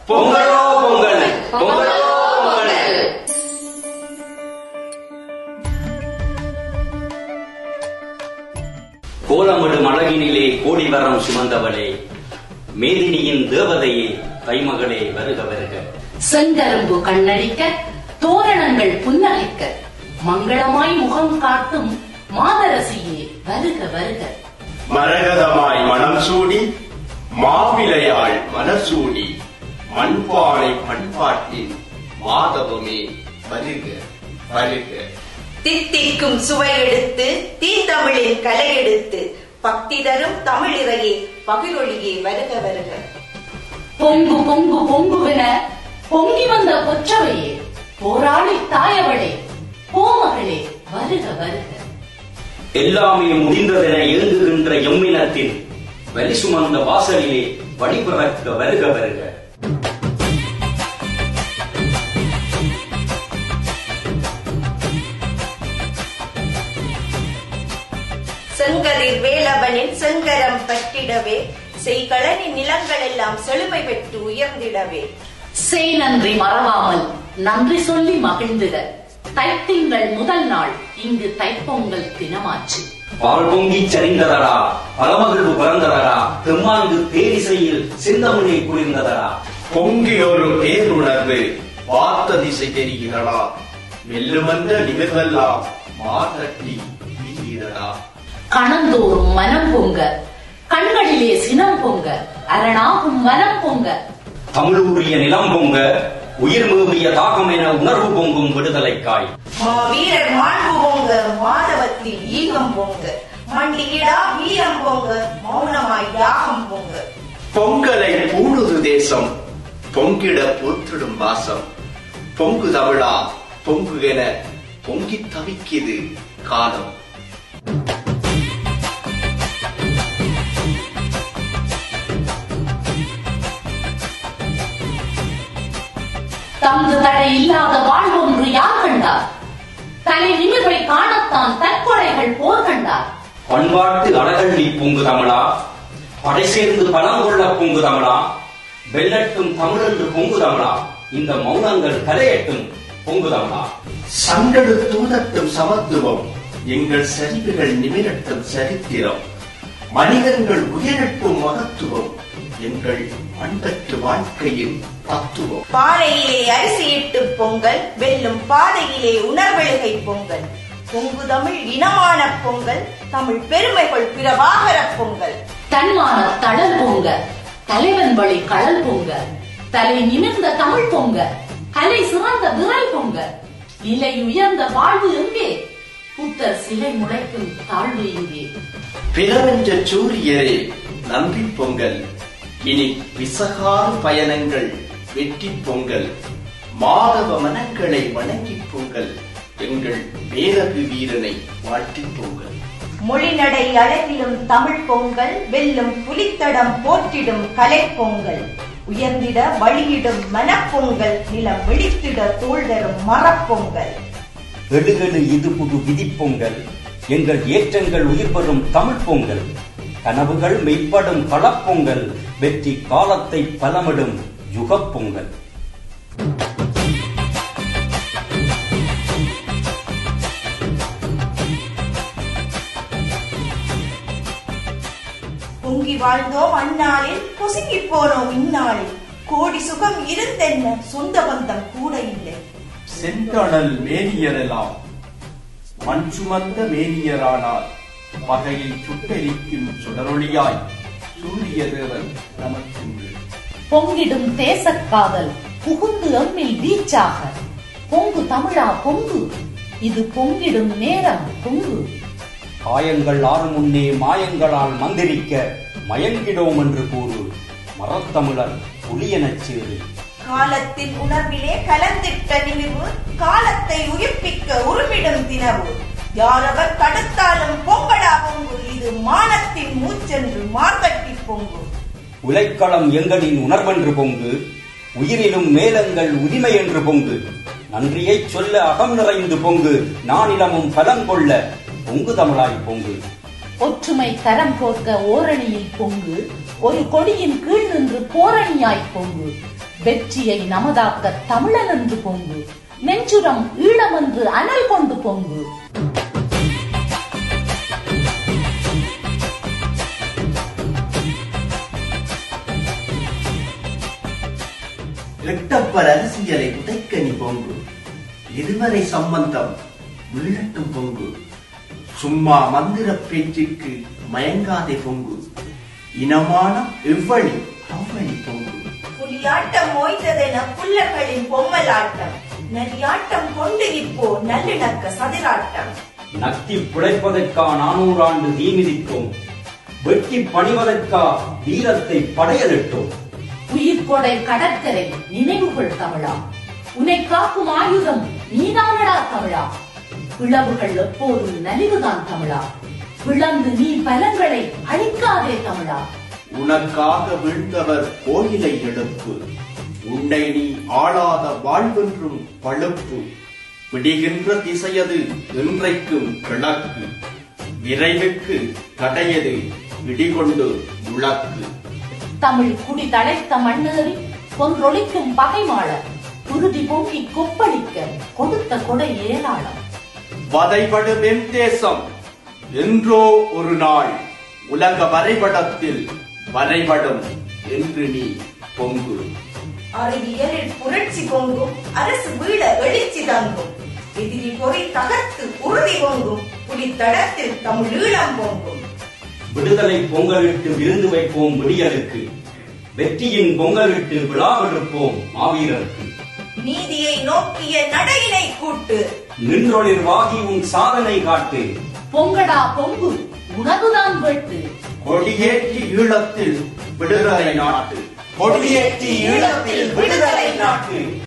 பொங்கலோ பொங்கல் பொங்கலோ பொங்கல் கோலமிடும் அழகினிலே கோடி வரம் சுமந்தவளே மேதினியின் தேவதையே தைமகளே வருக வருக செங்கரும்பு கண்ணடிக்க தோரணங்கள் புன்னகைக்க மங்களமாய் முகம் காட்டும் மாதரசியே வருக வருக மரகதமாய் மனம் சூடி மாவிளையாள் மனசூடி மண்பானை பண்பாட்டின் மாதவமே வருக வருக தித்திக்கும் சுவை எடுத்து தீந்தமிழின் கலை எடுத்து பக்தி தரும் தமிழிறையே பகிரொளியே வருக வருக பொங்கு பொங்கு பொங்குவென பொங்கி வந்த பொற்றவையே போராளி தாயவளே கோமகளே வருக வருக எல்லாமே முடிந்ததென ஏங்குகின்ற எம்மினத்தின் வலி சுமந்த வாசலிலே வழிபிறக்க வருக வருக செங்கதிர் வேலவனின் செங்கரம் பற்றிடவே செய்களனி நிலங்கள் எல்லாம் செழுமை பெற்று உயர்ந்திடவே செய் நன்றி மறவாமல் நன்றி சொல்லி மகிழ்ந்திட தைத்திங்கள் முதல் நாள் இங்கு தைப்பொங்கல் தினமாச்சு பால் பொங்கி சரிந்ததடா பலமகிழ்வு பிறந்ததடா தெம்மாங்கு தேரிசையில் சிந்தமுனை குளிர்ந்ததடா பொங்கி ஒரு பேருணர்வு பார்த்த திசை தெரிகிறடா மெல்லுமந்த நிமிர்வெல்லாம் மாதட்டி வீரடா கணந்தோறும் மனம் பொங்க கண்களிலே சினம் பொங்க அரணாகும் மனம் பொங்க தமிழூரிய நிலம் பொங்க உயிர் மேவிய தாகம் என உணர்வு பொங்கும் விடுதலைக்காய் மாவீரர் மாண்பு பொங்க மாதவத்தில் ஈகம் பொங்க மண்டியிடா வீரம் பொங்க மௌனமாய் யாகம் பொங்க பொங்கலை பூணுது தேசம் பொங்கிட பூத்திடும் வாசம் பொங்கு தமிழா பொங்கு என பொங்கி தவிக்குது காலம் தங்கு தடை இல்லாத வாழ்வொன்று யார் கண்டார் தலை நிமிர்வை காணத்தான் தற்கொலைகள் போர் கண்டார் பண்பாட்டு அழகள்ளி பொங்கு தமிழா படை சேர்ந்து பலம் கொள்ள பொங்கு தமிழா வெள்ளட்டும் தமிழென்று பொங்கு தமிழா இந்த மௌனங்கள் கலையட்டும் பொங்கு தமிழா சங்கடு தூதட்டும் சமத்துவம் எங்கள் சரிவுகள் நிமிரட்டும் சரித்திரம் மனிதர்கள் உயரட்டும் மகத்துவம் எங்கள் பண்பற்று வாழ்க்கையின் தத்துவம் பாறையிலே அரிசியிட்டு பொங்கல் வெல்லும் பாதையிலே உணர்வெழுகை பொங்கல் பொங்கு தமிழ் இனமான பொங்கல் தமிழ் பெருமைகள் பிரபாகர பொங்கல் தன்மான தடல் பொங்க தலைவன் வழி களல் பொங்க தலை நிமிர்ந்த தமிழ் பொங்க கலை சிறந்த விரல் பொங்க நிலை உயர்ந்த வாழ்வு எங்கே புத்தர் சிலை முளைக்கும் தாழ்வு இங்கே பிரபஞ்ச சூரியரே நன்றி பொங்கல் இனி விசகார பயணங்கள் வெற்றி பொங்கல் மாதவ மனங்களை வணங்கி பொங்கல் எங்கள் பேரகு வீரனை வாழ்த்தி பொங்கல் மொழிநடை அழகிலும் தமிழ் பொங்கல் வெல்லும் புலித்தடம் போற்றிடும் கலை பொங்கல் உயர்ந்திட வழியிடும் மனப்பொங்கல் நிலம் விழித்திட தோள் தரும் மரப்பொங்கல் எழுகெழு இது புது விதிப்பொங்கல் எங்கள் ஏற்றங்கள் உயிர் பெறும் தமிழ் பொங்கல் கனவுகள் மெய்ப்படும் களப்பொங்கல் வெற்றி காலத்தை பலமிடும் யுகப் பொங்கல் பொங்கி வாழ்ந்தோம் அந்நாளில் பொசுங்கி போனோம் இந்நாளில் கோடி சுகம் இருந்தென்ன சொந்த பந்தம் கூட இல்லை செந்தணல் மேனியரெல்லாம் மண் சுமந்த மேனியரானார் பகையில் சுட்டெரிக்கும் சுடரொளியாய் சூரிய தேவன் நமக்கு பொங்கிடும் தேசக்காதல் புகுந்து எம்மில் வீச்சாக பொங்கு தமிழா பொங்கு இது பொங்கிடும் நேரம் பொங்கு காயங்கள் ஆறு முன்னே மாயங்களால் மந்திரிக்க மயங்கிடோம் என்று கூறு மரத்தமிழர் புலியனச் சேரு காலத்தின் உணர்விலே கலந்திட்ட நிமிர்வு காலத்தை உயிர்ப்பிக்க உருமிடும் தினவு யாரவர் தடுத்தாலும் பொங்கடா பொங்கு இது மானத்தின் மூச்சென்று மார்கட்டி பொங்கு உலைக்களம் எங்களின் உணர்வென்று பொங்கு உயிரிலும் மேலங்கள் உரிமை என்று பொங்கு நன்றியைச் சொல்ல அகம் நிறைந்து பொங்கு நானிலமும் பலம் கொள்ள பொங்கு தமிழாய் பொங்கு ஒற்றுமை கரம் கோர்க்க ஓரணியில் பொங்கு ஒரு கொடியின் கீழ் நின்று போரணியாய் பொங்கு வெற்றியை நமதாக்க தமிழன் என்று பொங்கு நெஞ்சுரம் ஈழம் என்று அனல் கொண்டு பொங்கு எட்டப்பர் அரசியலை உதைக்கணி பொங்கு இருவரை சம்பந்தம் வீழட்டும் பொங்கு சும்மா மந்திர பேச்சுக்கு மயங்காதே பொங்கு இனமான எவ்வழி அவ்வழி பொங்கு புலியாட்டம் ஓய்ந்ததென புல்லர்களின் பொம்மலாட்டம் நரியாட்டம் கொண்டு இப்போ நல்லிணக்க சதிராட்டம் நக்கி பிழைப்பதற்கா நானூறாண்டு தீமிதித்தோம் வெட்டி பணிவதற்கா வீரத்தை படையலிட்டோம் உயிர்கொடை கடற்கரை நினைவுகள் தமிழா உன்னை காக்கும் ஆயுதம் நீதானடா தமிழா பிளவுகள் எப்போதும் நலிவுதான் தமிழா பிளந்து நீ பலங்களை அழிக்காதே தமிழா உனக்காக வீழ்ந்தவர் கோயிலை எழுப்பு உன்னை நீ ஆளாத வாழ்வென்றும் பழுப்பு பிடிகின்ற திசையது இன்றைக்கும் கிழக்கு விரைவுக்கு தடையது இடிகொண்டு முழக்கு தமிழ் குடி தழைத்த மண்ணேறி கொன்றொழிக்கும் பகைமாள குருதி பொங்கி கொப்பளிக்க கொடுத்த கொடை ஏராளம் வதைபடும் என் தேசம் என்றோ ஒரு நாள் உலக வரைபடத்தில் வரைபடம் என்று நீ பொங்கு அறிவியலில் புரட்சி பொங்கும் அரசு வீழ எழுச்சி தங்கும் எதிரி பொறி தகர்த்து உறுதி பொங்கும் புலித்தடத்தில் தமிழ் ஈழம் பொங்கும் விடுதலை பொங்கலிட்டு விருந்து வைப்போம் விடியலுக்கு வெற்றியின் பொங்கலிட்டு விழாவெடுப்போம் மாவீரருக்கு நீதியை நோக்கிய நடையினை கூட்டு நின்றொழிர்வாகி உன் சாதனை காட்டு பொங்கடா பொங்கு உனதுதான் வெட்டு கொடியேற்றி ஈழத்தில் விடுதலை நாட்டு கொடியேற்றி ஈழத்தில் விடுதலை நாட்டு